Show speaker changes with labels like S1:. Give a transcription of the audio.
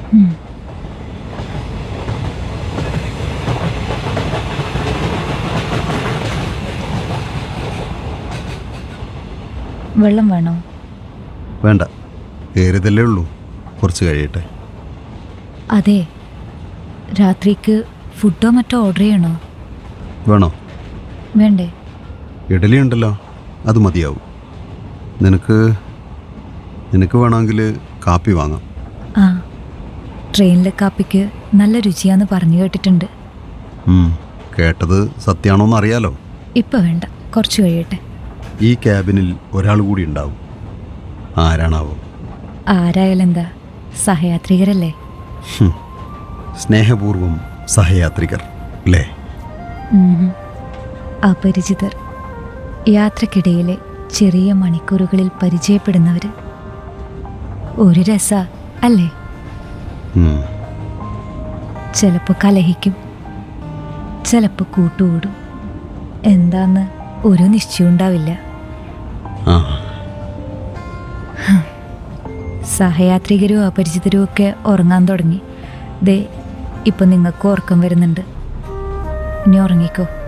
S1: ഉം. വെള്ളം വേണോ
S2: വേണ്ട കയറിയതല്ലേ ഉള്ളൂ കുറച്ച് കഴിയട്ടെ
S1: അതെ രാത്രിക്ക് ഫുഡോ മറ്റോ ഓർഡർ ചെയ്യണോ
S2: വേണോ
S1: വേണ്ടേ
S2: ഇഡലി ഉണ്ടല്ലോ അത് മതിയാവും നിനക്ക് നിനക്ക് വേണമെങ്കിൽ കാപ്പി വാങ്ങാം
S1: ആ ട്രെയിനിലെ കാപ്പിക്ക് നല്ല രുചിയാന്ന് പറഞ്ഞു കേട്ടിട്ടുണ്ട്
S2: ഉം, കേട്ടത് സത്യാണോന്ന് അറിയാലോ
S1: ഇപ്പം വേണ്ട കുറച്ച് കഴിയട്ടെ
S2: ഈ ക്യാബിനിൽ ഒരാൾ കൂടി ഉണ്ടാവും ആരാണാവോ
S1: ആരായാലും എന്താ സഹയാത്രികരല്ലേ
S2: ഹും, സ്നേഹപൂർവം സഹയാത്രികർ അല്ലേ
S1: ഉം. അപരിചിതർ യാത്രക്കിടയിലെ ചെറിയ മണിക്കൂറുകളിൽ പരിചയപ്പെടുന്നവർ ഒരു രസ അല്ലേ
S2: ഉം,
S1: ചിലപ്പോൾ കലഹിക്കും ചിലപ്പോൾ കൂട്ടുകൂടും എന്താന്ന് ഒരു നിശ്ചയം ഉണ്ടാവില്ല
S2: ആ
S1: സഹയാത്രികരും അപരിചിതരും ഒക്കെ ഉറങ്ങാൻ തുടങ്ങി ദേ ഇപ്പം നിങ്ങൾക്ക് ഉറക്കം വരുന്നുണ്ട് ഇനി ഉറങ്ങിക്കോ